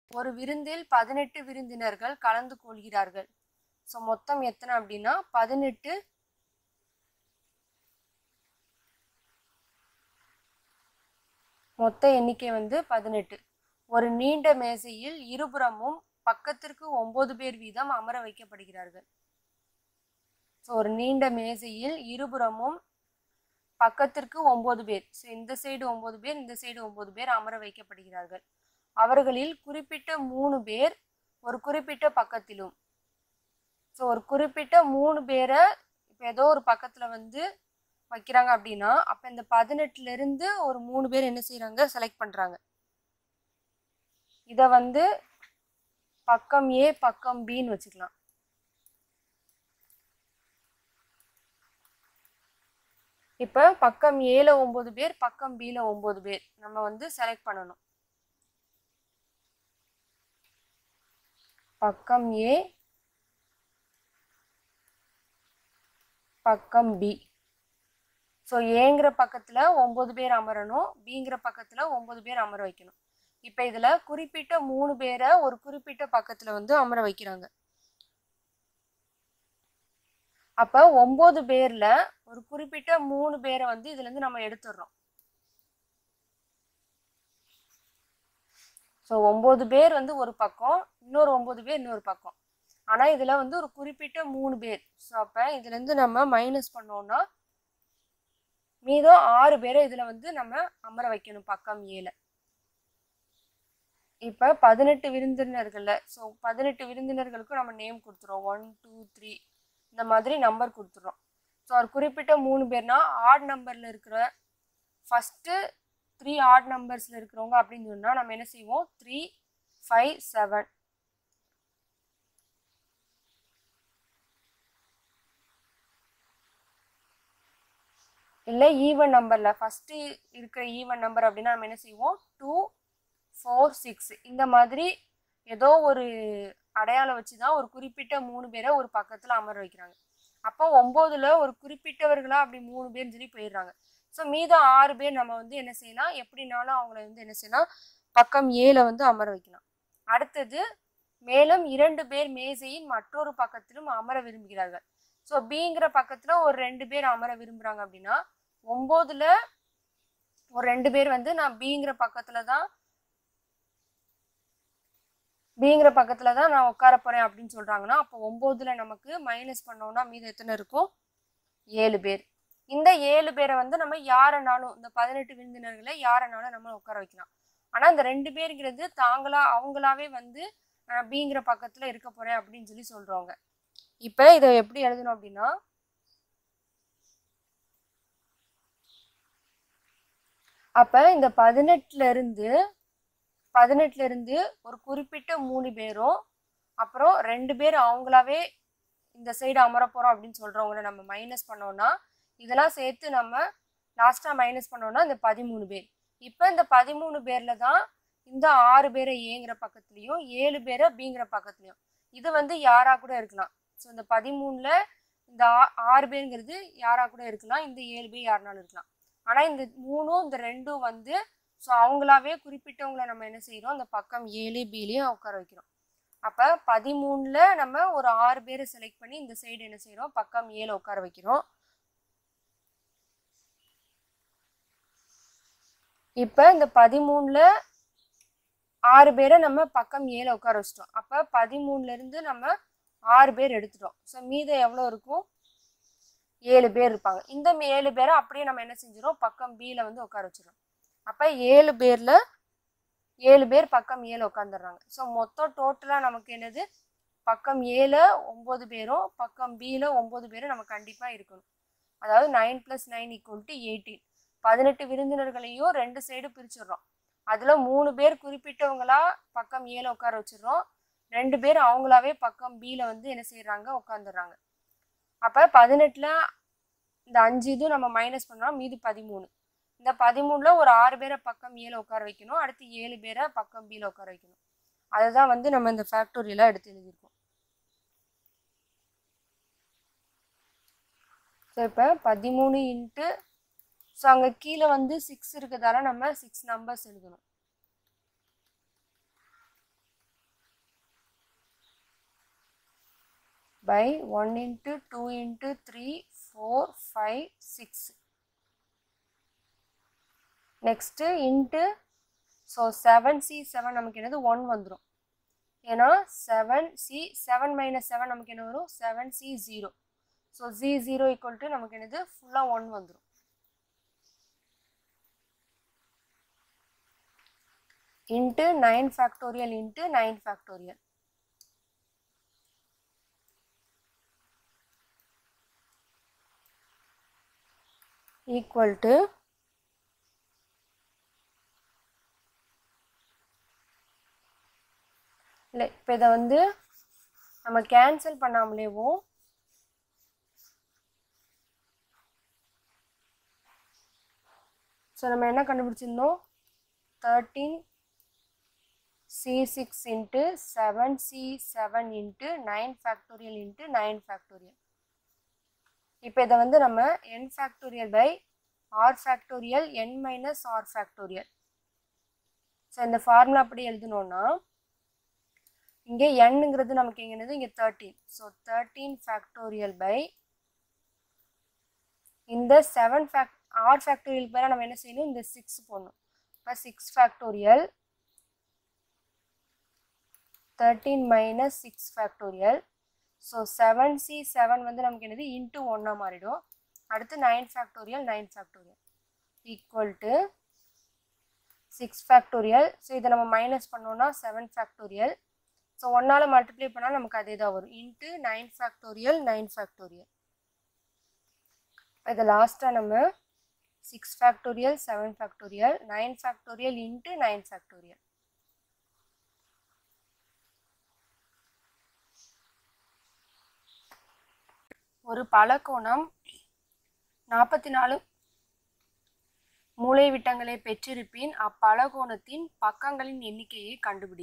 ஒரு விருந்தில் பதினெட்டு விருந்தினர்கள் கலந்து கொள்கிறார்கள் ஸோ மொத்தம் எத்தனை அப்படின்னா பதினெட்டு மொத்த எண்ணிக்கை வந்து பதினெட்டு ஒரு நீண்ட மேசையில் இருபுறமும் பக்கத்திற்கு ஒன்பது பேர் வீதம் அமர வைக்கப்படுகிறார்கள் ஸோ ஒரு நீண்ட மேசையில் இருபுறமும் பக்கத்திற்கு ஒன்பது பேர் ஸோ இந்த சைடு ஒன்பது பேர் இந்த சைடு ஒன்பது பேர் அமர வைக்கப்படுகிறார்கள் அவர்களில் குறிப்பிட்ட மூணு பேர் ஒரு குறிப்பிட்ட பக்கத்திலும் ஸோ ஒரு குறிப்பிட்ட மூணு பேரை இப்போ ஏதோ ஒரு பக்கத்தில் வந்து வைக்கிறாங்க அப்படின்னா அப்போ இந்த பதினெட்டுல இருந்து ஒரு மூணு பேர் என்ன செய்கிறாங்க செலக்ட் பண்ணுறாங்க இதை வந்து பக்கம் ஏ பக்கம் பின்னு வச்சுக்கலாம் இப்போ பக்கம் ஏல ஒம்பது பேர் பக்கம் பியில் ஒம்பது பேர் நம்ம வந்து செலக்ட் பண்ணணும் பக்கம் ஏ பக்கம் பி ஸோ ஏங்கிற பக்கத்தில் ஒம்பது பேர் அமரணும் பிங்கிற பக்கத்தில் ஒம்பது பேர் அமர வைக்கணும் இப்போ இதில் குறிப்பிட்ட மூணு பேரை ஒரு குறிப்பிட்ட பக்கத்தில் வந்து அமர வைக்கிறாங்க அப்போ ஒம்பது பேரில் ஒரு குறிப்பிட்ட மூணு பேரை வந்து இதுலேருந்து நம்ம எடுத்துடுறோம் ஸோ ஒம்பது பேர் வந்து ஒரு பக்கம் இன்னொரு ஒம்பது பேர் இன்னொரு பக்கம் ஆனால் இதில் வந்து ஒரு குறிப்பிட்ட மூணு பேர் ஸோ அப்போ இதுலேருந்து நம்ம மைனஸ் பண்ணோம்னா மீதம் ஆறு பேரை இதில் வந்து நம்ம அமர வைக்கணும் பக்கம் ஏல இப்போ பதினெட்டு விருந்தினர்களில் ஸோ பதினெட்டு விருந்தினர்களுக்கும் நம்ம நேம் கொடுத்துருவோம் ஒன் டூ த்ரீ இந்த மாதிரி நம்பர் கொடுத்துட்றோம் ஸோ ஒரு குறிப்பிட்ட மூணு பேர்னா ஆட் நம்பரில் இருக்கிற ஃபஸ்ட்டு த்ரீ ஆட் நம்பர்ஸில் இருக்கிறவங்க அப்படின்னு சொன்னால் நம்ம என்ன செய்வோம் த்ரீ ஃபைவ் செவன் இல்லை ஈவன் நம்பரில் ஃபஸ்ட்டு இருக்கிற ஈவன் நம்பர் அப்படின்னா நம்ம என்ன செய்வோம் டூ ஃபோர் சிக்ஸ் இந்த மாதிரி ஏதோ ஒரு அடையாளம் வச்சு தான் ஒரு குறிப்பிட்ட மூணு பேரை ஒரு பக்கத்தில் அமர வைக்கிறாங்க அப்போ ஒம்போதில் ஒரு குறிப்பிட்டவர்களா அப்படி மூணு பேர்னு சொல்லி போயிடுறாங்க ஸோ மீதம் ஆறு பேர் நம்ம வந்து என்ன செய்யலாம் எப்படினாலும் அவங்கள வந்து என்ன செய்யலாம் பக்கம் ஏல வந்து அமர வைக்கலாம் அடுத்தது மேலும் இரண்டு பேர் மேசையின் மற்றொரு பக்கத்திலும் அமர விரும்புகிறார்கள் ஸோ பிங்கிற பக்கத்தில் ஒரு ரெண்டு பேர் அமர விரும்புகிறாங்க அப்படின்னா ஒம்போதில் ஒரு ரெண்டு பேர் வந்து நான் பிங்கிற பக்கத்தில் தான் பிங்கிற பக்கத்தில் தான் நான் உட்கார போகிறேன் அப்படின்னு சொல்கிறாங்கன்னா அப்போ ஒம்போதில் நமக்கு மைனஸ் பண்ணோம்னா மீது எத்தனை இருக்கும் ஏழு பேர் இந்த ஏழு பேரை வந்து நம்ம யாரனாலும் இந்த பதினெட்டு விருந்தினர்களை யாரனாலும் நம்ம உட்கார வைக்கலாம் ஆனால் இந்த ரெண்டு பேருங்கிறது தாங்களா அவங்களாவே வந்து பிங்கிற பக்கத்தில் இருக்க போகிறேன் அப்படின்னு சொல்லி சொல்கிறவங்க இப்போ இதை எப்படி எழுதணும் அப்படின்னா அப்போ இந்த பதினெட்டுல இருந்து பதினெட்டுல இருந்து ஒரு குறிப்பிட்ட மூணு பேரும் அப்புறம் ரெண்டு பேர் அவங்களாவே இந்த சைடு அமர போகிறோம் அப்படின்னு சொல்கிறவங்கள நம்ம மைனஸ் பண்ணோம்னா இதெல்லாம் சேர்த்து நம்ம லாஸ்ட்டாக மைனஸ் பண்ணோம்னா இந்த பதிமூணு பேர் இப்போ இந்த பதிமூணு பேரில் தான் இந்த ஆறு பேரை ஏங்கிற பக்கத்துலேயும் ஏழு பேரை பிங்கிற பக்கத்துலேயும் இது வந்து யாராக கூட இருக்கலாம் ஸோ இந்த பதிமூணில் இந்த ஆ- ஆறு பேருங்கிறது யாராக கூட இருக்கலாம் இந்த ஏழு பேர் யாருனாலும் இருக்கலாம் ஆனால் இந்த மூணும் இந்த ரெண்டும் வந்து ஸோ அவங்களாவே குறிப்பிட்டவங்கள நம்ம என்ன செய்கிறோம் அந்த பக்கம் ஏழு பிலையும் உட்கார வைக்கிறோம் அப்போ பதிமூணில் நம்ம ஒரு ஆறு பேரை செலக்ட் பண்ணி இந்த சைடு என்ன செய்கிறோம் பக்கம் ஏழு உட்கார வைக்கிறோம் இப்போ இந்த பதிமூணில் ஆறு பேரை நம்ம பக்கம் ஏழு உட்கார வச்சிட்டோம் அப்போ பதிமூணுலேருந்து நம்ம ஆறு பேர் எடுத்துட்டோம் ஸோ மீதம் எவ்வளோ இருக்கும் ஏழு பேர் இருப்பாங்க இந்த மே- ஏழு பேரை அப்படியே நம்ம என்ன செஞ்சிடும் பக்கம் பியில் வந்து உட்கார வச்சிடும் அப்போ ஏழு பேரில் ஏழு பேர் பக்கம் ஏழு உட்காந்துடுறாங்க ஸோ மொத்தம் டோட்டலாக நமக்கு என்னது பக்கம் ஏழு ஒம்பது பேரும் பக்கம் பியில் ஒம்பது பேரும் நம்ம கண்டிப்பாக இருக்கணும் அதாவது nine plus nine equal to eighteen பதினெட்டு விருந்தினர்களையும் ரெண்டு சைடு பிரிச்சிடுறோம் அதில் மூணு பேர் குறிப்பிட்டவங்களா பக்கம் ஏழு உட்கார வச்சிடுறோம் ரெண்டு பேர் அவங்களாவே பக்கம் பியில் வந்து என்ன செய்கிறாங்க உட்காந்துடுறாங்க அப்போ பதினெட்டில் இந்த அஞ்சு இதுவும் நம்ம மைனஸ் பண்ணோம் மீதி பதிமூணு இந்த பதிமூணில் ஒரு ஆறு பேரை பக்கம் ஏழு உட்கார வைக்கணும் அடுத்து ஏழு பேரை பக்கம் பியில் உட்கார வைக்கணும் அதுதான் வந்து நம்ம இந்த ஃபேக்டோரியலாக எடுத்து எழுதியிருக்கோம் ஸோ இப்போ பதிமூணு இன்ட்டு ஸோ அங்கே கீழே வந்து சிக்ஸ் இருக்கிறதால நம்ம சிக்ஸ் நம்பர்ஸ் எழுதணும் by one into two into three four five six next into so seven C seven நமக்கு என்னது ஒன் வந்துடும் ஏன்னா seven C seven minus seven நமக்கு என்ன வரும் seven C zero so G zero equal to நமக்கு என்னது ஃபுல்லாக ஒன் வந்துடும் into nine factorial into nine factorial equal to இல்லை இப்போ இதை வந்து நம்ம கேன்சல் பண்ணாமலேவும் ஸோ நம்ம என்ன கண்டுபிடிச்சிருந்தோம் thirteen C six into seven C seven into nine factorial into nine factorial இப்போ இதை வந்து நம்ம N factorial by R factorial N minus R factorial so இந்த ஃபார்முலா அப்படி எழுதணும்னா இங்கே என்னங்கிறது நமக்கு இங்கே என்னது இங்கே thirteen so thirteen factorial by இந்த செவன் ஃபேக்ட் ஆர் ஃபேக்டோரியல் பேர நம்ம என்ன செய்யணும் இந்த சிக்ஸ் போடணும் இப்போ six factorial thirteen minus six factorial so seven C seven வந்து நமக்கு என்னது இன்ட்டு ஒன்னாக மாறிடும் அடுத்து nine factorial nine factorial equal to six factorial so இதை நம்ம மைனஸ் பண்ணோம்னா செவன் ஃபேக்டோரியல் ஸோ ஒன்னால் மல்டிப்ளை பண்ணால் நமக்கு அதே தான் வரும் into nine factorial nine factorial இதை லாஸ்ட்டாக நம்ம six factorial seven factorial nine factorial into nine factorial ஒரு பலகோணம் நாற்பத்தி நாலு மூலைவிட்டங்களை பெற்றிருப்பின் அப்பலகோணத்தின் பக்கங்களின் எண்ணிக்கையை கண்டுபிடி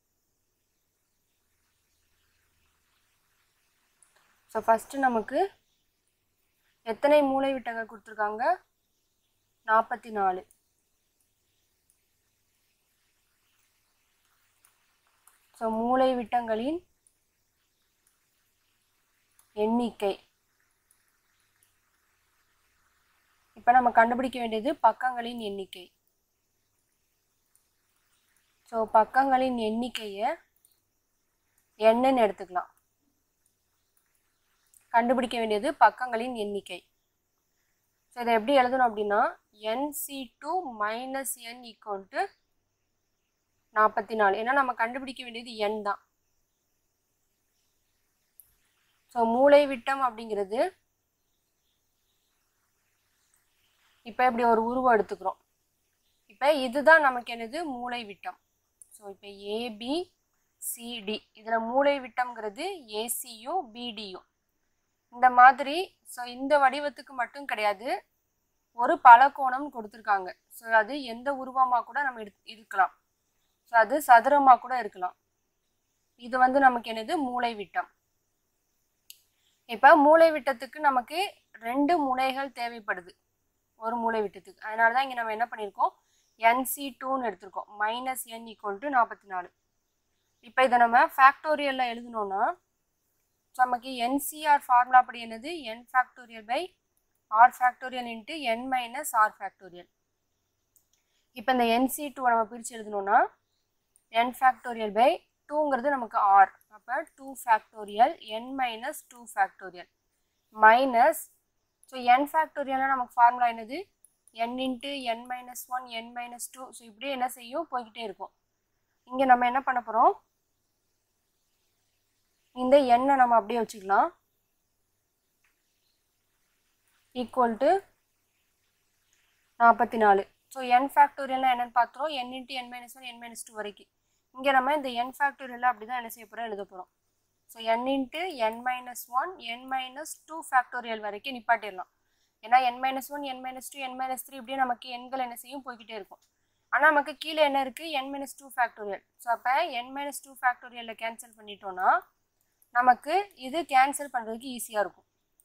ஸோ ஃபஸ்ட்டு நமக்கு எத்தனை மூலைவிட்டங்கள் கொடுத்துருக்காங்க நாற்பத்தி நாலு ஸோ மூலைவிட்டங்களின் எண்ணிக்கை இப்போ நம்ம கண்டுபிடிக்க வேண்டியது பக்கங்களின் எண்ணிக்கை ஸோ பக்கங்களின் எண்ணிக்கையை என்னன்னு எடுத்துக்கலாம் கண்டுபிடிக்க வேண்டியது பக்கங்களின் எண்ணிக்கை ஸோ இதை எப்படி எழுதணும் அப்படின்னா NC two minus N equal to நாற்பத்தி நாலு ஏன்னா நம்ம கண்டுபிடிக்க வேண்டியது என் தான் ஸோ மூளை விட்டம் அப்படிங்கிறது இப்போ இப்படி ஒரு உருவம் எடுத்துக்கிறோம் இப்போ இதுதான் நமக்கு என்னது மூளை விட்டம் ஸோ இப்போ ஏபி சிடி இதில் மூளை விட்டம்ங்கிறது ஏசியும் பிடியும் இந்த மாதிரி ஸோ இந்த வடிவத்துக்கு மட்டும் கிடையாது ஒரு பலகோணம் கொடுத்துருக்காங்க ஸோ அது எந்த உருவமாக கூட நம்ம எடு இருக்கலாம் ஸோ அது சதுரமாக கூட இருக்கலாம் இது வந்து நமக்கு என்னது மூளை விட்டம் இப்போ மூளை விட்டத்துக்கு நமக்கு ரெண்டு முனைகள் தேவைப்படுது ஒரு மூளை விட்டத்துக்கு அதனால தான் இங்கே நம்ம என்ன பண்ணியிருக்கோம் என்சி டூன்னு எடுத்திருக்கோம் மைனஸ் என் ஈக்குவல் டு நாற்பத்தி நாலு இப்போ இதை நம்ம ஃபேக்டோரியலில் எழுதணும்னா நமக்கு என்சிஆர் ஃபார்முலா அப்படி என்னது N factorial by R factorial into N minus R factorial இப்போ இந்த என்சி டூவை நம்ம பிரித்து எழுதணும்னா என் ஃபேக்டோரியல் பை டூங்கிறது நமக்கு ஆர் அப்போ two factorial N minus two factorial minus so N ஃபேக்டோரியல்னால் நமக்கு ஃபார்முலா என்னது N into N minus one N minus two so இப்படியே என்ன செய்யும் போய்கிட்டே இருக்கும் இங்கே நம்ம என்ன பண்ண போகிறோம் இந்த எண்ணை நம்ம அப்படியே வச்சுக்கலாம் ஈக்குவல் டு நாற்பத்தி நாலு ஸோ என் ஃபேக்டோரியல்னால் என்னென்னு பார்த்துரும் N into N minus one N minus two வரைக்கும் இங்கே நம்ம இந்த என் ஃபேக்டோரியலில் அப்படி தான் என்ன செய்ய போகிறோம் எழுத போகிறோம் so N into N minus one N minus two factorial வரைக்கும் நிப்பாட்டிடலாம் ஏன்னா N minus one N minus two N minus three இப்படியே நமக்கு எண்கள் என்ன செய்யும் போய்கிட்டே இருக்கும் ஆனால் நமக்கு கீழே என்ன இருக்குது N minus two factorial so அப்போ என் மைனஸ் டூ ஃபேக்டோரியலில் கேன்சல் பண்ணிட்டோன்னா நமக்கு இது கேன்சல் பண்ணுறதுக்கு ஈஸியாக இருக்கும்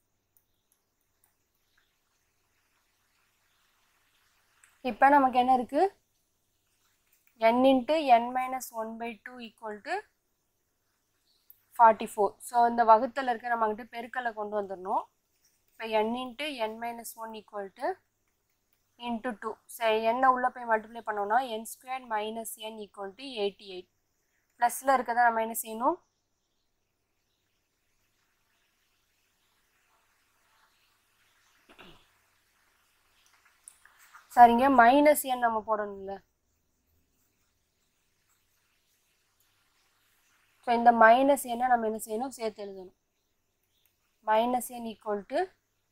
இப்போ நமக்கு என்ன இருக்குது N into N minus one by two equal to forty four so இந்த வகுத்தில் இருக்க நம்மக்கிட்ட பெருக்கலை கொண்டு வந்துடணும் இப்போ N into N minus one equal to into two சரி என்ன உள்ளே போய் மல்டிப்ளை பண்ணோம்னா N square minus N equal to eighty eight ப்ளஸில் இருக்கதை நம்ம என்ன செய்யணும் சரிங்க மைனஸ் என் நம்ம போடணும்ல ஸோ இந்த மைனஸ் என்ன நம்ம என்ன செய்யணும் சேர்த்து எழுதணும் மைனஸ் என் ஈக்குவல் டு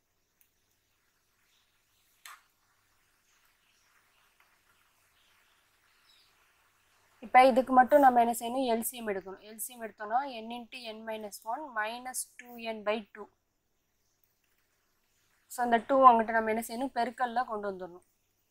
இப்போ இதுக்கு மட்டும் நம்ம என்ன செய்யணும் எல்சிஎம் எடுக்கணும் எல்சிஎம் எடுத்தோம்னா N into N minus one minus two N by two so அந்த டூ அங்கிட்ட நம்ம என்ன செய்யணும் பெருக்கல்ல கொண்டு வந்துடணும்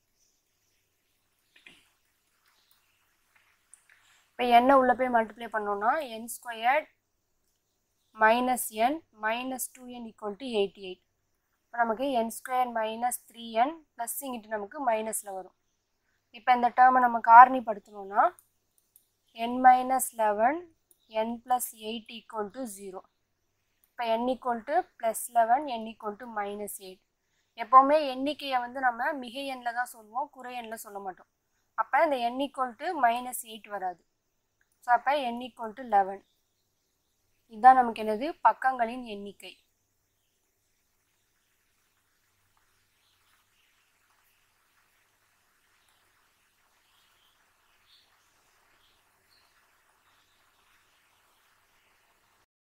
இப்போ என்ன உள்ளே போய் மல்டிப்ளை பண்ணோம்னா N squared minus N minus two N equal to eighty eight இப்போ நமக்கு N square minus three N plus இங்கிட்டு நமக்கு மைனஸில் வரும் இப்போ இந்த டேர்மை நம்ம காரணிப்படுத்தணும்னா N minus eleven N plus eight equal to zero இப்போ N equal to plus eleven N equal to minus eight எப்போவுமே எண்ணிக்கையை வந்து நம்ம மிகை எண்ணில் தான் சொல்லுவோம் குறை எண்ணில் சொல்ல மாட்டோம் அப்போ இந்த N equal to minus eight வராது ஸோ அப்போ என் ஈக்குவல் டு லெவன் இதுதான் நமக்கு என்னது பக்கங்களின் எண்ணிக்கை